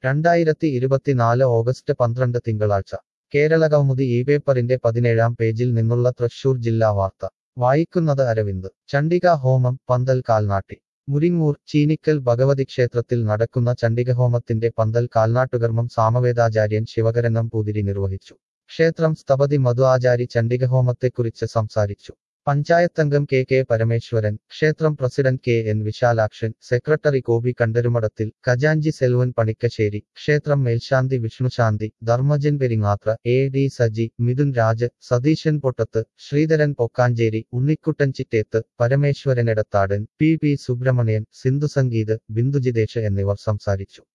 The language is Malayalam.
രണ്ടായിരത്തി ഇരുപത്തിനാല് ഓഗസ്റ്റ് പന്ത്രണ്ട് തിങ്കളാഴ്ച കേരള കൗമുദി ഈ പേപ്പറിന്റെ പതിനേഴാം പേജിൽ നിന്നുള്ള തൃശൂർ ജില്ലാ വാർത്ത വായിക്കുന്നത് അരവിന്ദ് ചണ്ഡിക ഹോമം പന്തൽ കാൽനാട്ടി മുരിങ്ങൂർ ചീനിക്കൽ ഭഗവതി ക്ഷേത്രത്തിൽ നടക്കുന്ന ചണ്ഡികഹോമത്തിന്റെ പന്തൽ കാൽനാട്ടുകർമ്മം സാമവേദാചാര്യൻ ശിവകരൻ നമ്പൂതിരി നിർവഹിച്ചു ക്ഷേത്രം സ്ഥപതി മധു ആചാരി ചണ്ഡികഹോമത്തെക്കുറിച്ച് സംസാരിച്ചു പഞ്ചായത്തംഗം കെ കെ പരമേശ്വരൻ ക്ഷേത്രം president K N Visalakshan secretary Gopi Kandarumadathil ഖജാഞ്ചി സെൽവൻ പണിക്കശ്ശേരി ക്ഷേത്രം മേൽശാന്തി Vishnushanthi Dharmajan Peringathra A D Saji Mithun Raj Satheesan Pottath Sreedharan Pokkancheri Unnikuttan Chittethu Parameswaran Edathadan P P Subramanian Sindhu Sangeeth Bindujithesh എന്നിവർ സംസാരിച്ചു